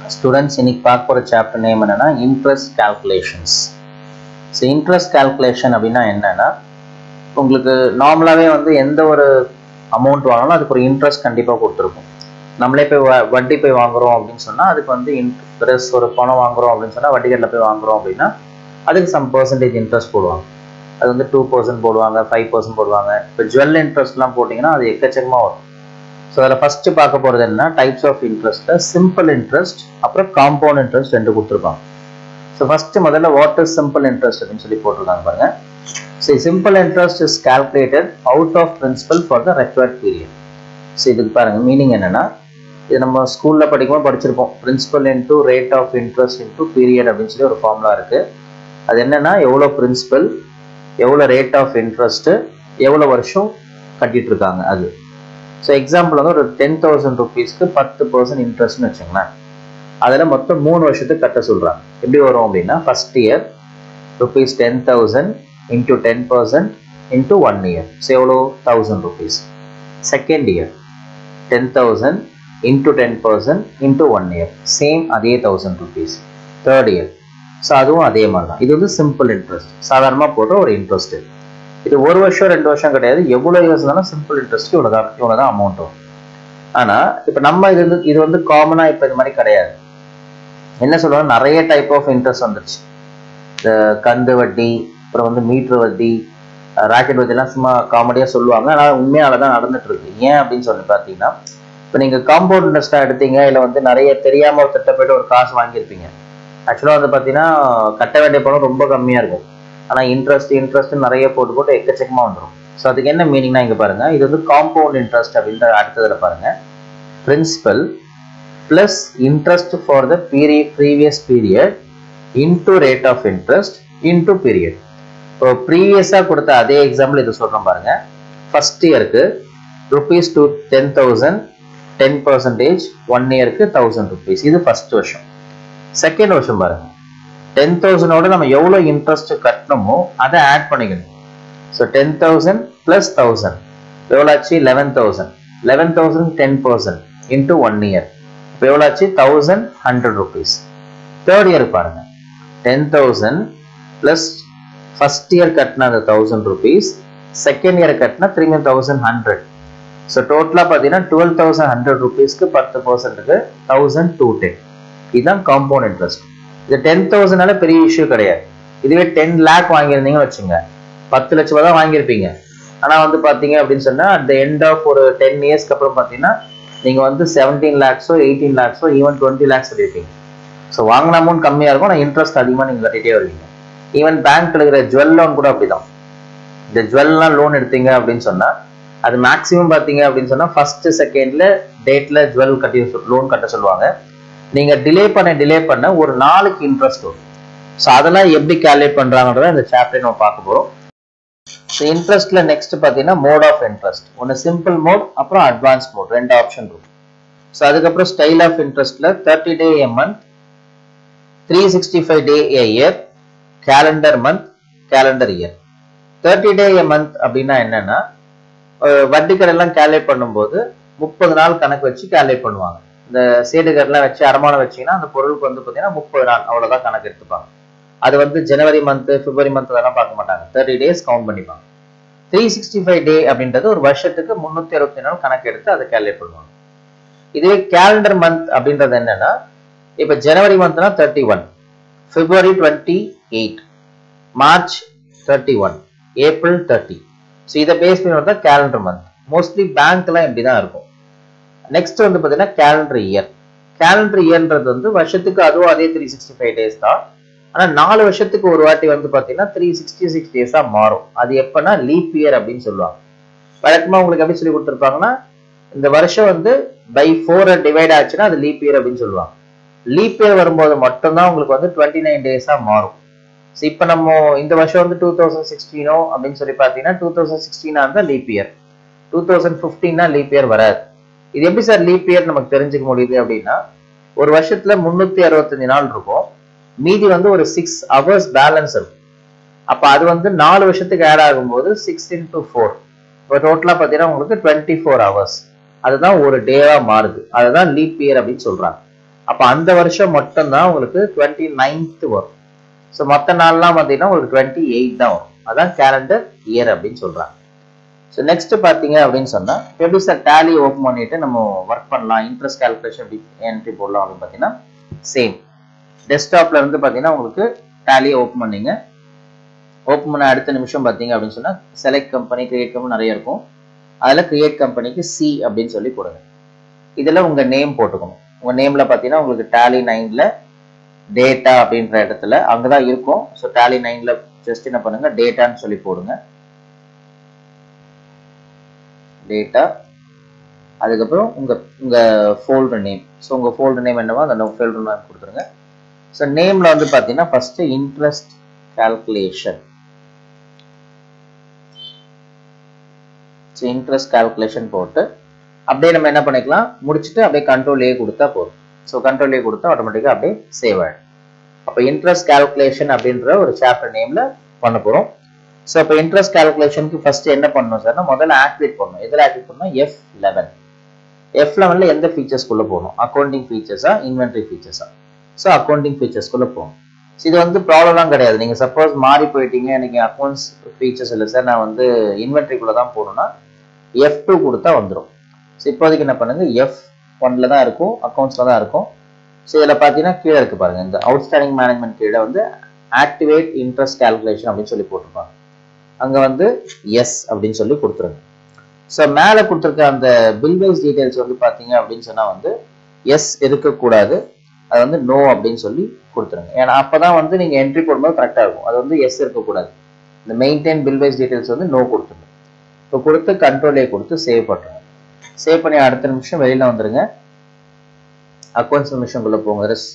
students இன்னைக்கு பார்க்க போகிற சாப்டர் நேம் என்னன்னா interest calculations so interest calculation அப்படின்னா என்னன்னா உங்களுக்கு நார்மலாகவே வந்து எந்த ஒரு அமௌண்ட் வாங்கினாலும் அதுக்கு ஒரு இன்ட்ரெஸ்ட் கண்டிப்பாக கொடுத்துருக்கும் நம்மளே போய் வ- வட்டி போய் வாங்குறோம் அப்படின்னு சொன்னால் அதுக்கு வந்து இன்ட்ரெஸ்ட் ஒரு பணம் வாங்குறோம் அப்படின்னு சொன்னால் வட்டிகளில் போய் வாங்குறோம் அப்படின்னா அதுக்கு சம் பர்சன்டேஜ் இன்ட்ரெஸ்ட் போடுவாங்க அது வந்து டூ பர்சன்ட் போடுவாங்க ஃபைவ் பர்சன்ட் போடுவாங்க இப்போ ஜுவல் இன்ட்ரெஸ்ட்லாம் போட்டிங்கன்னா அது எக்கச்சக்கமாக வரும் ஸோ அதில் ஃபஸ்ட்டு பார்க்க போகிறது என்ன டைப்ஸ் ஆஃப் இன்ட்ரெஸ்ட்டில் சிம்பிள் இன்ட்ரெஸ்ட் அப்புறம் காம்பவுண்ட் இன்ட்ரெஸ்ட் ரெண்டு கொடுத்துருப்பாங்க ஸோ ஃபஸ்ட்டு முதல்ல வாட் இஸ் சிம்பிள் இன்ட்ரெஸ்ட் அப்படின்னு சொல்லி போட்டிருக்காங்க பாருங்க so simple interest is calculated out of principal for the required period so இதுக்கு பாருங்க மீனிங் என்னன்னா இது நம்ம ஸ்கூலில் படிக்கும்போது படிச்சிருப்போம் principal into rate of interest into period அப்படின்னு சொல்லி ஒரு ஃபார்முலா இருக்கு அது என்னன்னா எவ்வளோ பிரின்சிபல் எவ்வளோ ரேட் ஆஃப் இன்ட்ரெஸ்ட்டு எவ்வளோ வருஷம் கட்டிட்டு இருக்காங்க அது ஸோ எக்ஸாம்பிள் வந்து ஒரு டென் தௌசண்ட் ருபீஸ்க்கு பத்து பர்சன்ட் இன்ட்ரெஸ்ட்னு வச்சுங்களேன் அதில் மொத்தம் மூணு வருஷத்துக்கு கட்ட சொல்கிறாங்க எப்படி வரும் அப்படின்னா first year rupees ten thousand into ten percent into one year so எவ்வளோ thousand rupees second year ten thousand into ten percent into one year same அதே thousand rupees third year so அதுவும் அதே மாதிரி தான் இது வந்து சிம்பிள் இன்ட்ரெஸ்ட் சாதாரணமாக போடுற ஒரு இன்ட்ரெஸ்ட் இது ஒரு வருஷம் ரெண்டு வருஷம் கிடையாது எவ்வளோ இயர்ஸ் இருந்தாலும் சிம்பிள் இன்ட்ரெஸ்ட் இவ்வளோ தான் இவ்வளோ தான் அமௌண்ட் வரும் ஆனால் இப்போ நம்ம இது வந்து இது வந்து காமனாக இப்போ இது மாதிரி கிடையாது என்ன சொல்லுவாங்க நிறைய டைப் ஆஃப் இன்ட்ரெஸ்ட் வந்துருச்சு இந்த கந்து வட்டி அப்புறம் வந்து மீட்ரு வட்டி ராக்கெட் வட்டிலாம் சும்மா காமெடியாக சொல்லுவாங்க ஆனால் உண்மையால தான் நடந்துட்டு இருக்கு ஏன் அப்படின்னு சொல்லி பார்த்தீங்கன்னா இப்போ நீங்கள் காம்பவுண்ட் இன்ட்ரெஸ்ட்டாக எடுத்தீங்க இல்லை வந்து நிறைய தெரியாமல் ஒரு திட்ட போயிட்டு ஒரு காசு வாங்கியிருப்பீங்க ஆக்சுவலாக வந்து பார்த்தீங்கன்னா கட்ட வேண்டிய பணம் ரொம்ப கம்மியாக இருக்கும் ஆனால் இன்ட்ரெஸ்ட் இன்ட்ரெஸ்ட் நிறைய போட்டு போட்டு எக்கச்சக்கமாக வந்துடும் ஸோ அதுக்கு என்ன மீனிங்னா இங்கே பாருங்க இது வந்து காம்பவுண்ட் இன்ட்ரெஸ்ட் அப்படின்ற அடுத்ததில் பாருங்க principal plus interest for the period previous period into rate of interest into period இப்போ ப்ரீவியஸாக கொடுத்த அதே எக்ஸாம்பிள் இது சொல்கிறோம் பாருங்க ஃபர்ஸ்ட் இயருக்கு rupees two ten thousand ten percentage one இயருக்கு தௌசண்ட் ருபீஸ் இது ஃபர்ஸ்ட் வருஷம் செகண்ட் வருஷம் பாருங்க டென் தௌசண்டோட நம்ம எவ்வளோ இன்ட்ரெஸ்ட் கட்டணுமோ அதை ஆட் பண்ணிக்கணும் so ten thousand plus thousand எவ்வளோ ஆச்சு eleven thousand eleven thousand ten percent into one year இப்போ எவ்வளோ ஆச்சு thousand hundred rupees third year பாருங்க ten thousand plus first year கட்டின அந்த தௌசண்ட் ருபீஸ் செகண்ட் இயர் கட்டினா திரும்பி தௌசண்ட் ஹண்ட்ரட் ஸோ டோட்டலாக பார்த்தீங்கன்னா டுவெல் தௌசண்ட் ஹண்ட்ரட் ருபீஸ்க்கு பத்து பர்சன்ட்டுக்கு தௌசண்ட் டூ டென் இதுதான் காம்பவுண்ட் இன்ட்ரெஸ்ட் இது டென் தௌசண்ட்னால பெரிய இஷ்யூ கிடையாது இதுவே டென் லேக் வாங்கியிருந்தீங்கன்னு வச்சுங்க பத்து லட்ச ரூபா தான் வாங்கியிருப்பீங்க ஆனால் வந்து பார்த்தீங்க அப்படின்னு சொன்னால் அட் த எண்ட் ஆஃப் ஒரு டென் இயர்ஸ்க்கு அப்புறம் பார்த்தீங்கன்னா நீங்கள் வந்து செவன்டீன் லேக்ஸோ எயிட்டீன் லேக்ஸோ ஈவன் டுவெண்ட்டி லேக்ஸ் கட்டியிருப்பீங்க ஸோ வாங்கின அமௌண்ட் கம்மியாக இருக்கும் ஆனால் இன்ட்ரெஸ்ட் அதிகமாக நீங்கள் கட்டிட்டே வருவீங்க ஈவன் பேங்க்ல இருக்கிற ஜுவல் லோன் கூட அப்படிதான் இந்த ஜுவல்லாம் லோன் எடுத்தீங்க அப்படின்னு சொன்னா அது மேக்ஸிமம் பார்த்தீங்க அப்படின்னு சொன்னா ஃபர்ஸ்ட் செகண்ட்ல டேட்ல ஜுவல் கட்டி லோன் கட்ட சொல்லுவாங்க நீங்க டிலே பண்ண டிலே பண்ண ஒரு நாளுக்கு இன்ட்ரெஸ்ட் வரும் ஸோ அதெல்லாம் எப்படி கால்குலேட் பண்றாங்கன்றத இந்த சாப்டர் நம்ம பார்க்க போறோம் ஸோ இன்ட்ரெஸ்ட்ல நெக்ஸ்ட் பார்த்தீங்கன்னா மோட் ஆஃப் இன்ட்ரெஸ்ட் ஒன்று சிம்பிள் மோட் அப்புறம் அட்வான்ஸ் மோட் ரெண்டு ஆப்ஷன் இருக்கும் ஸோ அதுக்கப்புறம் ஸ்டைல் ஆஃப் இன்ட்ரெஸ்ட்ல thirty day a month three sixty five day a year calendar month calendar year thirty day a month அப்படின்னா என்னன்னா அஹ் வட்டி கடையெல்லாம் கேல்குலேட் பண்ணும்போது முப்பது நாள் கணக்கு வச்சு கேல்குலேட் பண்ணுவாங்க இந்த சேடுகர்லாம் வச்சு அடமானம் வச்சீங்கன்னா அந்த பொருளுக்கு வந்து பார்த்தீங்கன்னா முப்பது நாள் அவ்வளோதான் கணக்கு எடுத்துப்பாங்க அது வந்து ஜனவரி மந்த் பிப்ரவரி மந்த் அதெல்லாம் பார்க்க மாட்டாங்க தேர்ட்டி டேஸ் கவுண்ட் பண்ணிப்பாங்க த்ரீ சிக்ஸ்டி ஃபைவ் டே அப்படின்றது ஒரு வருஷத்துக்கு முந்நூற்றி அறுபத்தி நாள் கணக்கு எடுத்து அதை கேல்குலேட் பண்ணுவாங்க இதுவே கேலண்டர் மந்த் அப்படின்றது என்னன்னா இப்போ ஜனவரி மந்த்னா thirty one February twenty eight March thirty one April thirty so இதை பேஸ் பண்ணி வந்தால் கேலண்டர் மந்த் மோஸ்ட்லி பேங்க்லாம் இப்படி தான் இருக்கும் நெக்ஸ்ட் வந்து பார்த்தீங்கன்னா கேலண்டர் இயர் கேலண்டர் இயர்ன்றது வந்து வருஷத்துக்கு அதுவும் அதே த்ரீ சிக்ஸ்டி ஃபைவ் டேஸ் தான் ஆனால் நாலு வருஷத்துக்கு ஒரு வாட்டி வந்து பார்த்தீங்கன்னா த்ரீ சிக்ஸ்டி சிக்ஸ் டேஸாக மாறும் அது எப்போனா லீப் இயர் அப்படின்னு சொல்லுவாங்க வழக்கமாக உங்களுக்கு எப்படி சொல்லி கொடுத்துருப்பாங்கன்னா இந்த வருஷம் வந்து பை ஃபோர் டிவைட் ஆச்சுன்னா அது லீப் இயர் அப்படின்னு சொல்லுவாங்க லீப் இயர் வரும்போது மட்டும்தான் உங்களுக்கு வந்து டுவெண்ட்டி நைன் டேஸாக மாறும் ஸோ இப்போ நம்ம இந்த வருஷம் வந்து டூ தௌசண்ட் சிக்ஸ்டீனோ அப்படின்னு சொல்லி பார்த்தீங்கன்னா டூ தௌசண்ட் சிக்ஸ்டீனா இருந்தால் லீப் இயர் டூ தௌசண்ட் ஃபிஃப்டீன்னா லீப் இயர் வராது இது எப்படி சார் லீப் இயர் நமக்கு தெரிஞ்சுக்க முடியுது அப்படின்னா ஒரு வருஷத்துல முந்நூற்றி அறுபத்தஞ்சு நாள் இருக்கும் மீதி வந்து ஒரு சிக்ஸ் ஹவர்ஸ் பேலன்ஸ் இருக்கும் அப்போ அது வந்து நாலு வருஷத்துக்கு ஆட் ஆகும்போது சிக்ஸ் இன்டூ ஃபோர் இப்போ டோட்டலாக பார்த்தீங்கன்னா உங்களுக்கு டுவெண்ட்டி ஃபோர் ஹவர்ஸ் அதுதான் ஒரு டேவா மாறுது அதுதான் லீப் இயர் அப்படின்னு சொல்றாங்க அப்போ அந்த வருஷம் மட்டும்தான் உங்களுக்கு டுவெண்ட்டி நைன்த் வரும் ஸோ மற்ற நாள்லாம் பார்த்தீங்கன்னா உங்களுக்கு டுவெண்ட்டி எயிட் தான் வரும் அதான் கேலண்டர் இயர் அப்படின்னு சொல்றாங்க ஸோ நெக்ஸ்ட் பார்த்தீங்க அப்படின்னு சொன்னால் எப்படி சார் டேலி ஓப்பன் பண்ணிட்டு நம்ம ஒர்க் பண்ணலாம் இன்ட்ரெஸ்ட் கால்குலேஷன் எப்படி என்ட்ரி போடலாம் அப்படின்னு பார்த்தீங்கன்னா சேம் டெஸ்க்டாப்ல இருந்து பார்த்தீங்கன்னா உங்களுக்கு டேலியை ஓப்பன் பண்ணீங்க ஓப்பன் பண்ண அடுத்த நிமிஷம் பார்த்தீங்க அப்படின்னு சொன்னால் செலக்ட் கம்பெனி கிரியேட் கம்பெனி நிறைய இருக்கும் அதில் கிரியேட் கம்பெனிக்கு சி அப்படின்னு சொல்லி கொடுங்க இதில் உங்கள் நேம் போட்டுக்கணும் உங்கள் நேமில் பார்த்தீங்கன்னா உங்களுக்கு டேலி நைனில் டேட்டா அப்படின்ற இடத்துல அங்கே தான் இருக்கும் ஸோ டேலி நைனில் ஜஸ்ட் என்ன பண்ணுங்க டேட்டான்னு சொல்லி போடுங்க டேட்டா அதுக்கப்புறம் உங்கள் உங்கள் ஃபோல்டர் நேம் ஸோ உங்கள் ஃபோல்டர் நேம் என்னவோ அந்த ஃபோல்டர் நேம் கொடுத்துருங்க ஸோ நேமில் வந்து பார்த்தீங்கன்னா first interest calculation so interest calculation போட்டு அப்படியே நம்ம என்ன பண்ணிக்கலாம் முடிச்சுட்டு அப்படியே கண்ட்ரோல் ஏ கொடுத்தா போதும் ஸோ கண்ட்ரோல் ஏ கொடுத்தா ஆட்டோமேட்டிக்காக அப்படியே சேவ் ஆகிடும் அப்போ இன்ட்ரெஸ்ட் கால்குலேஷன் அப்படின்ற ஒரு சாப்டர் நேமில் பண்ண போகிறோம் ஸோ இப்போ இன்ட்ரெஸ்ட் கால்குலேஷனுக்கு ஃபர்ஸ்ட் என்ன பண்ணணும் சார்னா முதல்ல ஆக்டிவேட் பண்ணணும் எதில் ஆக்டிவேட் பண்ணணும் எஃப் லெவன் எஃப் லெவனில் எந்த ஃபீச்சர்ஸ்குள்ளே போகணும் அக்கௌண்டிங் ஃபீச்சர்ஸா இன்வென்ட்ரி ஃபீச்சர்ஸா ஸோ அக்கௌண்டிங் ஃபீச்சர்ஸ்குள்ளே போகணும் ஸோ இது வந்து ப்ராப்ளம்லாம் கிடையாது நீங்கள் சப்போஸ் மாறி போயிட்டீங்க எனக்கு அக்கௌண்ட்ஸ் ஃபீச்சர்ஸ் இல்லை சார் நான் வந்து இன்வென்ட்ரிக்குள்ளே தான் போகணும்னா எஃப் டூ கொடுத்தா வந்துடும் ஸோ இப்போதைக்கு என்ன பண்ணுங்க எஃப் ஒன்ல தான் இருக்கும் அக்கௌண்ட்ஸில் தான் இருக்கும் ஸோ இதில் பார்த்தீங்கன்னா கீழே இருக்கு பாருங்க இந்த அவுட்ஸ்டாண்டிங் மேனேஜ்மெண்ட் கீழே வந்து ஆக்டிவேட் இன்ட்ரெஸ்ட் கால்குலேஷன் அப்படின்னு சொல்லி போட்டிருப்பாங்க அங்கே வந்து எஸ் அப்படின்னு சொல்லி கொடுத்துருங்க ஸோ மேலே கொடுத்துருக்க அந்த பில் வைஸ் டீடைல்ஸ் வந்து பார்த்தீங்க அப்படின்னு சொன்னால் வந்து எஸ் இருக்கக்கூடாது அது வந்து நோ அப்படின்னு சொல்லி கொடுத்துருங்க ஏன்னா அப்போ தான் வந்து நீங்கள் என்ட்ரி போடும்போது கரெக்டாக இருக்கும் அது வந்து எஸ் இருக்கக்கூடாது இந்த மெயின்டைன் பில் வைஸ் டீடைல்ஸ் வந்து நோ கொடுத்துருங்க இப்போ கொடுத்து கண்ட்ரோலே கொடுத்து சேவ் பண்ணுறேன் சேவ் பண்ணி அடுத்த நிமிஷம் வெளியில் வந்துருங்க அக்கௌண்ட்ஸ் இன்ஃபர்மேஷனுக்குள்ளே போங்க ரெஸ்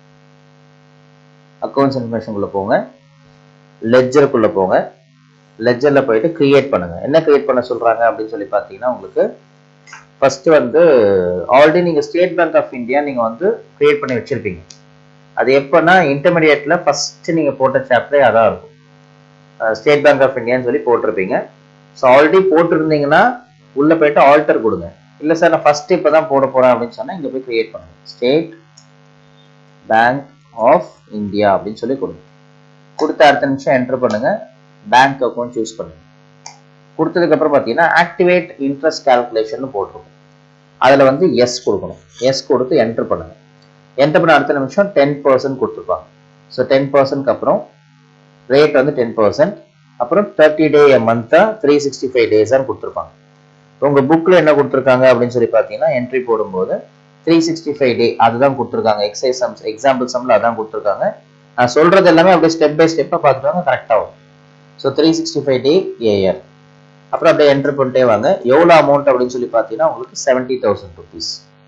அக்கௌண்ட்ஸ் இன்ஃபர்மேஷனுக்குள்ளே போங்க லெஜருக்குள்ளே போங்க லெஜரில் போயிட்டு கிரியேட் பண்ணுங்க என்ன கிரியேட் பண்ண சொல்கிறாங்க அப்படின்னு சொல்லி பார்த்தீங்கன்னா உங்களுக்கு ஃபர்ஸ்ட் வந்து ஆல்ரெடி நீங்கள் ஸ்டேட் பேங்க் ஆஃப் இந்தியா நீங்கள் வந்து கிரியேட் பண்ணி வச்சிருப்பீங்க அது எப்போன்னா இன்டர்மீடியேட்டில் ஃபர்ஸ்ட் நீங்கள் போட்ட சாப்டரே அதான் இருக்கும் ஸ்டேட் பேங்க் ஆஃப் இந்தியான்னு சொல்லி போட்டிருப்பீங்க ஸோ ஆல்ரெடி போட்டிருந்தீங்கன்னா உள்ளே போயிட்டு ஆல்டர் கொடுங்க இல்லை சார் நான் ஃபர்ஸ்ட் இப்போ தான் போட போகிறேன் அப்படின்னு சொன்னால் இங்கே போய் கிரியேட் பண்ணுங்க ஸ்டேட் பேங்க் ஆஃப் இந்தியா அப்படின்னு சொல்லி கொடுங்க கொடுத்த அடுத்த நிமிஷம் என்டர் பண்ணுங்க பேங்க் அக்கௌண்ட் சூஸ் பண்ணுங்க கொடுத்ததுக்கப்புறம் பார்த்தீங்கன்னா ஆக்டிவேட் இன்ட்ரெஸ்ட் கால்குலேஷன் போட்டிருக்கும் அதில் வந்து எஸ் கொடுக்கணும் எஸ் கொடுத்து என்டர் பண்ணுங்க என்டர் பண்ண அடுத்த நிமிஷம் டென் பர்சன்ட் கொடுத்துருப்பாங்க ஸோ டென் பர்சன்ட்க்கு அப்புறம் ரேட் வந்து டென் பர்சன்ட் அப்புறம் தேர்ட்டி டே மந்த்தா த்ரீ சிக்ஸ்டி ஃபைவ் டேஸான்னு கொடுத்துருப்பாங்க உங்கள் புக்கில் என்ன கொடுத்துருக்காங்க அப்படின்னு சொல்லி பார்த்தீங்கன்னா என்ட்ரி போடும்போது த்ரீ சிக்ஸ்டி ஃபைவ் டே அதுதான் கொடுத்துருக்காங்க எக்ஸைஸ் சம்ஸ் எக்ஸாம்பிள் சம்மில் அதான் கொடுத்துருக்காங்க நான் சொல்கிறது எல்லாமே அப்படியே ஸ்டெப் பை ஸ்டெப்பாக பார்த்துட்டு வாங்க கரெக்டாக வரும் so three sixty five day year அப்புறம் அப்படியே என்ட்ரு பண்ணிட்டே வாங்க எவ்வளோ அமௌண்ட் அப்படின்னு சொல்லி பார்த்தீங்கன்னா உங்களுக்கு செவன்ட்டி தௌசண்ட் ருபீஸ்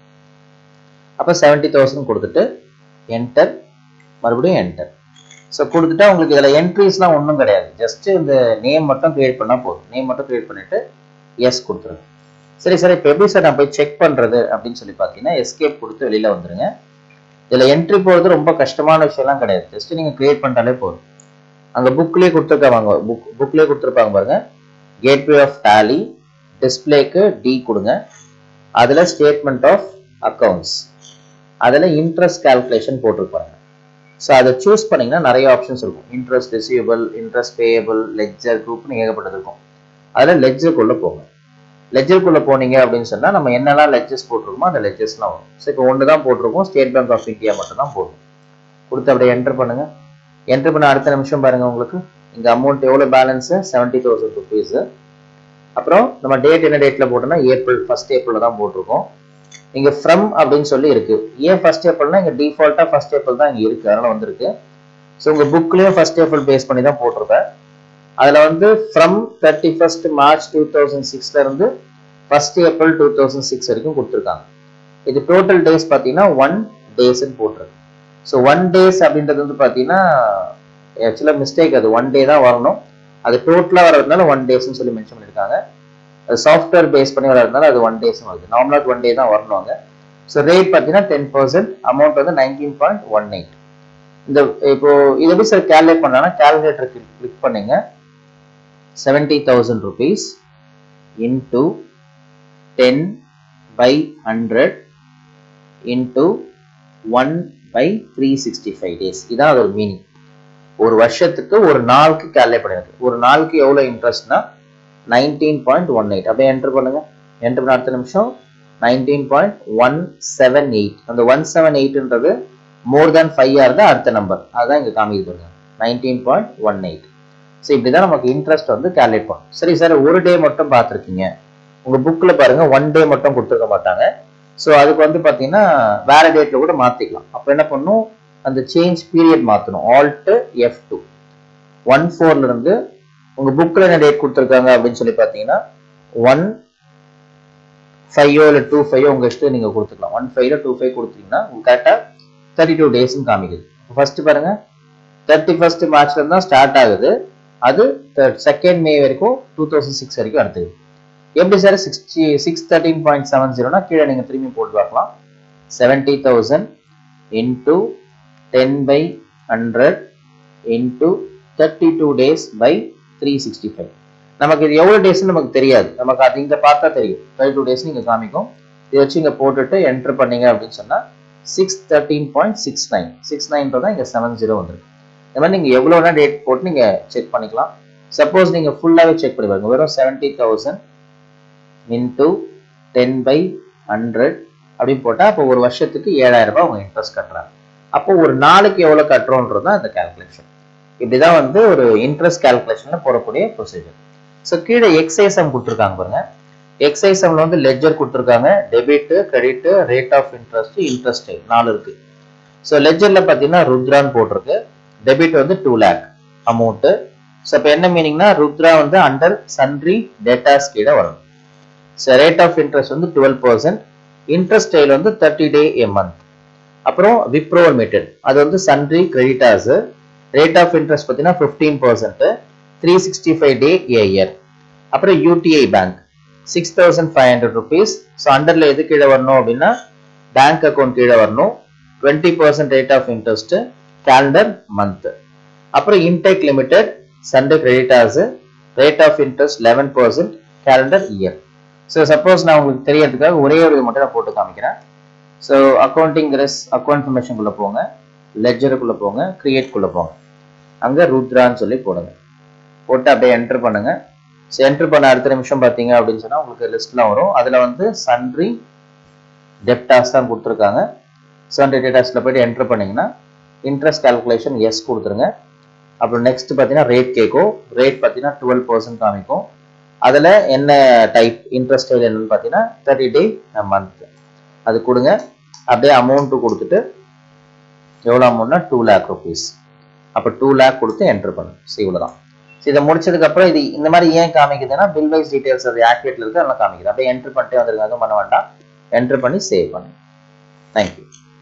அப்போ செவன்ட்டி தௌசண்ட் கொடுத்துட்டு என்டர் மறுபடியும் என்டர் ஸோ கொடுத்துட்டா உங்களுக்கு இதில் என்ட்ரிஸ்லாம் ஒன்றும் கிடையாது ஜஸ்ட் இந்த நேம் மட்டும் கிரியேட் பண்ணால் போதும் நேம் மட்டும் கிரியேட் பண்ணிட்டு எஸ் கொடுத்துருங்க சரி சார் இப்போ எப்படி சார் நான் போய் செக் பண்ணுறது அப்படின்னு சொல்லி பார்த்தீங்கன்னா எஸ்கேப் கொடுத்து வெளியில் வந்துருங்க இதில் என்ட்ரி போகிறது ரொம்ப கஷ்டமான விஷயம்லாம் கிடையாது ஜஸ்ட் நீங்கள் கிரியேட் பண்ணிட்டாலே போதும் அங்கே புக்லேயே கொடுத்துருக்காங்க புக் புக்லேயே கொடுத்துருப்பாங்க பாருங்க கேட்வே ஆஃப் டேலி டிஸ்பிளேக்கு டி கொடுங்க அதில் ஸ்டேட்மெண்ட் ஆஃப் அக்கௌண்ட்ஸ் அதில் இன்ட்ரெஸ்ட் கால்குலேஷன் போட்டிருப்பாங்க ஸோ அதை சூஸ் பண்ணிங்கன்னா நிறைய ஆப்ஷன்ஸ் இருக்கும் interest receivable interest payable ledger குரூப்னு ஏகப்பட்டது இருக்கும் அதில் லெஜருக்குள்ளே போங்க லெஜருக்குள்ளே போனீங்க அப்படின்னு சொன்னால் நம்ம என்னெல்லாம் லெஜர்ஸ் போட்டிருக்கோமோ அந்த லெஜர்ஸ்லாம் வரும் ஸோ இப்போ ஒன்று தான் போட்டிருக்கோம் ஸ்டேட் பேங்க் ஆஃப் இந்தியா மட்டும் தான் போடுறோம் கொடுத்து அப்படியே என்டர் பண்ணுங்கள் என்டர் பண்ண அடுத்த நிமிஷம் பாருங்கள் உங்களுக்கு இங்கே அமௌண்ட் எவ்வளோ பேலன்ஸு செவன்ட்டி தௌசண்ட் ருபீஸு அப்புறம் நம்ம டேட் என்ன டேட்டில் போட்டோம்னா ஏப்ரல் ஃபர்ஸ்ட் ஏப்ரலில் தான் போட்டிருக்கோம் இங்கே ஃப்ரம் அப்படின்னு சொல்லி இருக்கு ஏன் ஃபர்ஸ்ட் ஏப்ரல்னா இங்கே டிஃபால்ட்டாக ஃபர்ஸ்ட் ஏப்ரல் தான் இங்கே இருக்கு அதனால வந்திருக்கு ஸோ உங்கள் புக்லேயும் ஃபர்ஸ்ட் ஏப்ரல் பேஸ் பண்ணி தான் போட்டிருப்பேன் அதில் வந்து from thirty first March two thousand சிக்ஸ்ல இருந்து first April two thousand six வரைக்கும் கொடுத்துருக்காங்க இது டோட்டல் டேஸ் பார்த்தீங்கன்னா ஒன் டேஸ்ன்னு போட்டிருக்கு ஸோ ஒன் டேஸ் அப்படின்றது வந்து பார்த்தீங்கன்னா ஆக்சுவலாக மிஸ்டேக் அது ஒன் டே தான் வரணும் அது டோட்டலாக வர்றதுனால ஒன் டேஸ்ன்னு சொல்லி மென்ஷன் பண்ணியிருக்காங்க சாஃப்ட்வேர் பேஸ் பண்ணி வர்றதுனால அது ஒன் டேஸ் வருது நார்மலாக ஒன் டே தான் வரணுங்க ஸோ ரேட் பார்த்தீங்கன்னா டென் பர்சன்ட் அமௌண்ட் வந்து நைன்டீன் பாயிண்ட் ஒன் எயிட் இந்த இப்போ இது எப்படி சார் கேல்குலேட் பண்ணலாம்னா கேல்குலேட்டர் கிளிக் பண்ணுங்க seventy thousand rupees into ten by hundred into one by three sixty five days இதான் அதோட மீனிங் ஒரு வருஷத்துக்கு ஒரு நாளுக்கு கேல்குலேட் பண்ணிருக்கு ஒரு நாளுக்கு எவ்வளோ இன்ட்ரெஸ்ட்னா நைன்டீன் பாயிண்ட் ஒன் எயிட் அப்படியே என்டர் பண்ணுங்க என்டர் பண்ண அடுத்த நிமிஷம் nineteen point one seven eight அந்த ஒன் செவன் எயிட்ன்றது மோர் தேன் ஃபைவ் இருந்தால் அடுத்த நம்பர் அதுதான் இங்கே காமிக்கிறது nineteen point one eight so இப்படி தான் நமக்கு இன்ட்ரெஸ்ட் வந்து கேல்குலேட் பண்ணும் சரி சார் ஒரு டே மட்டும் பார்த்துருக்கீங்க உங்கள் புக்கில் பாருங்க ஒன் டே மட்டும் கொடுத்துருக்க மாட்டாங்க ஸோ அதுக்கு வந்து பார்த்தீங்கன்னா வேற டேட்டில் கூட மாற்றிக்கலாம் அப்போ என்ன பண்ணும் அந்த சேஞ்ச் பீரியட் மாற்றணும் ஆல்ட்டு எஃப் டூ ஒன் ஃபோர்லேருந்து உங்கள் புக்கில் என்ன டேட் கொடுத்துருக்காங்க அப்படின்னு சொல்லி பார்த்தீங்கன்னா ஒன் ஃபைவோ இல்லை டூ ஃபைவோ உங்கள் இஷ்டம் நீங்கள் கொடுத்துக்கலாம் ஒன் ஃபைவ்ல டூ ஃபைவ் கொடுத்தீங்கன்னா உங்களுக்கு கரெக்டாக தேர்ட்டி டூ டேஸ்ன்னு காமிக்குது ஃபர்ஸ்ட் பாருங்க தேர்ட்டி ஃபர்ஸ்ட் மார்ச்ல தான் ஸ்டார்ட் ஆகுது அது செகண்ட் மே வரைக்கும் டூ தௌசண்ட் சிக்ஸ் வரைக்கும் அடுத்தது எப்படி sir sixty six thirteen point seven ஜீரோனா கீழே நீங்கள் திரும்பி போட்டு பார்க்கலாம் seventy thousand into ten by hundred into thirty two days by three sixty five நமக்கு இது எவ்வளோ டேஸ்னு நமக்கு தெரியாது நமக்கு அது இங்கே பார்த்தா தெரியும் தேர்ட்டி டூ டேஸ் நீங்கள் காமிக்கும் இதை வச்சு இங்கே போட்டுட்டு என்டர் பண்ணீங்க அப்படின்னு சொன்னால் six thirteen point six nine six nine தான் இங்கே செவன் ஜீரோ வந்துருக்கு இந்த மாதிரி நீங்கள் எவ்வளோனா டேட் போட்டு நீங்கள் செக் பண்ணிக்கலாம் சப்போஸ் நீங்கள் ஃபுல்லாகவே செக் பண்ணி பாருங்க வெறும் seventy thousand into ten by hundred அப்படின்னு போட்டால் அப்போ ஒரு வருஷத்துக்கு ஏழாயிரம் ரூபாய் அவங்க இன்ட்ரெஸ்ட் கட்டுறாங்க அப்போ ஒரு நாளைக்கு எவ்வளோ கட்டுறோன்றது தான் இந்த கேல்குலேஷன் இப்படிதான் வந்து ஒரு இன்ட்ரெஸ்ட் கேல்குலேஷன்ல போடக்கூடிய ப்ரொசீஜர் ஸோ கீழே எக்ஸைசம் கொடுத்துருக்காங்க பாருங்க எக்ஸைசம்ல வந்து லெஜர் கொடுத்துருக்காங்க debit credit rate of interest interest நாலு இருக்கு ஸோ லெஜர்ல பார்த்தீங்கன்னா ருத்ரான்னு போட்டிருக்கு டெபிட் வந்து டூ லேக் அமௌண்ட்டு ஸோ இப்போ என்ன மீனிங்னா ருத்ரா வந்து அண்டர் சன்ட்ரி டேட்டாஸ் கீழே வரும் ஸோ ரேட் ஆஃப் இன்ட்ரெஸ்ட் வந்து டுவெல் பர்சன்ட் இன்ட்ரெஸ்ட் ஸ்டைல் வந்து தேர்ட்டி டே எ மந்த் அப்புறம் விப்ரோ லிமிடெட் அது வந்து sundry creditors rate of interest பார்த்தீங்கன்னா fifteen percent three sixty five day a year அப்புறம் UTI bank six thousand five hundred rupees so அண்டரில் எது கீழே வரணும் அப்படின்னா பேங்க் அக்கௌண்ட் கீழே வரணும் twenty percent rate of interest calendar month அப்புறம் Intec limited sundry creditors rate of interest eleven percent calendar year so suppose நான் உங்களுக்கு தெரியறதுக்காக ஒரே ஒரு இது மட்டும் நான் போட்டு காமிக்கிறேன் ஸோ அக்கௌண்டிங் ரெஸ் அக்கௌண்ட் இன்ஃபர்மேஷனுக்குள்ளே போங்க லெஜருக்குள்ளே போங்க கிரியேட்குள்ளே போங்க அங்கே ருத்ரான்னு சொல்லி போடுங்க போட்டு அப்படியே என்டர் பண்ணுங்க ஸோ என்டர் பண்ண அடுத்த நிமிஷம் பார்த்தீங்க அப்படின்னு சொன்னால் உங்களுக்கு லிஸ்ட்லாம் வரும் அதில் வந்து சன்ட்ரி டெப்டாஸ் தான் கொடுத்துருக்காங்க சன்ட்ரி டேட்டாஸில் போயிட்டு என்டர் பண்ணீங்கன்னா இன்ட்ரெஸ்ட் கால்குலேஷன் எஸ் கொடுத்துருங்க அப்புறம் நெக்ஸ்ட் பார்த்தீங்கன்னா ரேட் கேட்கும் ரேட் பார்த்தீங்கன்னா டுவெல் பர்சன்ட் காமிக்கும் அதில் என்ன டைப் இன்ட்ரெஸ்ட் என்னன்னு பார்த்தீங்கன்னா தேர்ட்டி டே மந்த் அது கொடுங்க அப்படியே அமௌண்ட்டு கொடுத்துட்டு எவ்வளோ அமௌண்ட்னா டூ லேக் ருபீஸ் அப்போ டூ லேக் கொடுத்து என்டர் பண்ணும் ஸோ இவ்வளோதான் ஸோ இதை முடிச்சதுக்கப்புறம் இது இந்த மாதிரி ஏன் காமிக்குதுன்னா பில் வைஸ் டீடைல்ஸ் அது ஆக்டிவேட்டில் இருக்கு அதெல்லாம் காமிக்குது அப்படியே என்டர் பண்ணிட்டே வந்துருங்க அதுவும் பண்ண வேண்டாம் என்டர் பண்ணி சேவ் பண்ணுங்க தேங்க்யூ